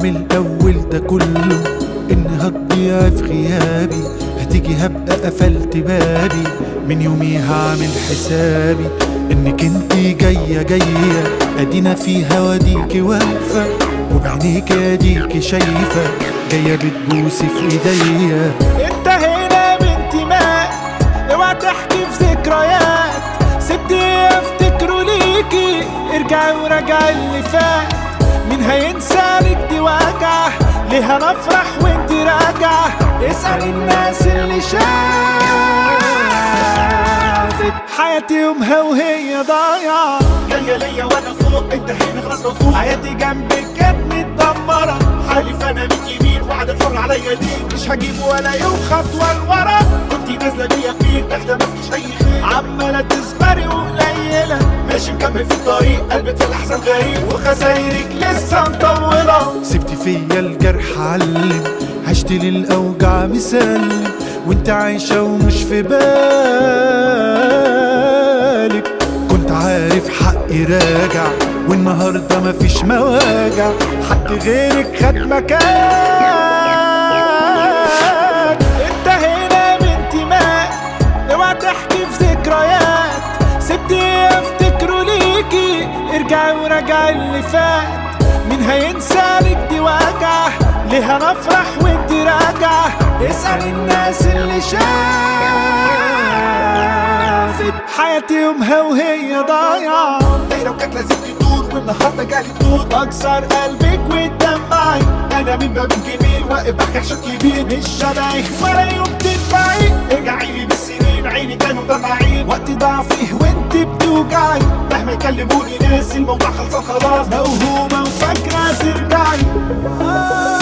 من الأول ده كله إن هتضيع في غيابي هتيجي هبقى قفلت بابي من يومي هعمل حسابي إنك انتي جاية جاية أدينا في هواديكي واقفة وبعينيك اديكي شايفة جاية بتبوسي في ايديا انت هنا بانتماء اوعى تحكي في ذكريات سبتي افتكروا ليكي ارجعي وراجع اللي فات مين هينسى لك دي وجع ليه هنفرح وانت راجعة اسأل الناس اللي شافت حياتي يومها وهي ضايعة جاية ليا وانا فوق انت هنا خلاص مفوق حياتي جنبك كانت متدمرة حالف انا من يمين وعد الحر عليا دي مش هجيب ولا يوم خطوة لورا كنت نازلة بيا خير تحت مفيش اي خير عمالة تسبري وقليلة ماشي مكمل في الطريق قلبي في الاحسن غريب وخسايرك لسه مطولة سبت فيا الجرح علم عشت للأوجع مسلم وانت عايشة ومش في بالك كنت عارف حقي راجع والنهاردة مفيش مواجع حد غيرك خد مكان انت هنا بانتماء اوعى تحكي في ذكريات سبتي افتكروا ليكي ارجعي وراجع اللي فات مين هينسى لك دي وجع ليه هنفرح وانت راجعة اسأل الناس اللي شافت حياتي يومها وهي ضايعة دايرة وكانت لازم تدور والنهارده جالي الدور بكسر قلبك وتدمعي انا من باب الجميل واقف بحكي عشان كبير مش شبهك ولا يوم تنفعي ارجعي لي بالسنين عيني كانوا دمعين وقت ضعفي وانت بتوجعي مهما يكلموني ناس الموضوع خلصان خلاص موهومة وفاكرة ترجعي آه